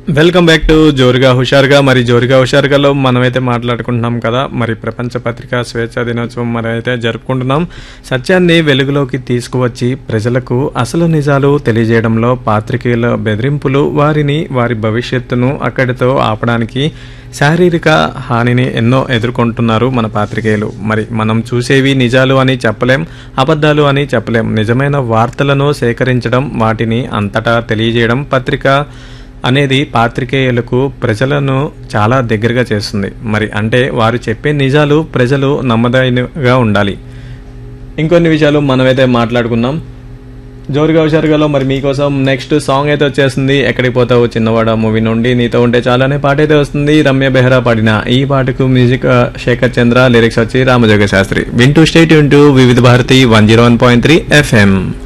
welcome back to జోరుగా హుషారుగా మరి జోరుగా హుషారుగాలో మనమైతే మాట్లాడుకుంటున్నాం కదా మరి ప్రపంచ పత్రికా స్వేచ్ఛా దినోత్సవం మనమైతే జరుపుకుంటున్నాం సత్యాన్ని వెలుగులోకి తీసుకువచ్చి ప్రజలకు అసలు నిజాలు తెలియజేయడంలో పాత్రికేయుల బెదిరింపులు వారిని వారి భవిష్యత్తును అక్కడితో ఆపడానికి శారీరక హానిని ఎన్నో ఎదుర్కొంటున్నారు మన పాత్రికేయులు మరి మనం చూసేవి నిజాలు అని చెప్పలేం అబద్ధాలు అని చెప్పలేం నిజమైన వార్తలను సేకరించడం వాటిని అంతటా తెలియజేయడం పత్రిక అనేది పాత్రికేయులకు ప్రజలను చాలా దగ్గరగా చేస్తుంది మరి అంటే వారు చెప్పే నిజాలు ప్రజలు నమ్మదైనగా ఉండాలి ఇంకొన్ని విషయాలు మనమైతే మాట్లాడుకుందాం జోరుగా హుషారుగాలో మరి మీకోసం నెక్స్ట్ సాంగ్ అయితే వచ్చేస్తుంది ఎక్కడికి పోతావు చిన్నవాడ మూవీ నుండి నీతో ఉంటే చాలానే పాట అయితే వస్తుంది రమ్య బెహ్రా పాడిన ఈ పాటకు మ్యూజిక్ ఆ, శేఖర్ చంద్ర లిరిక్స్ వచ్చి రామజోగ శాస్త్రి వింటూ స్టేట్ వింటూ Vividh Bharati one zero one point three FM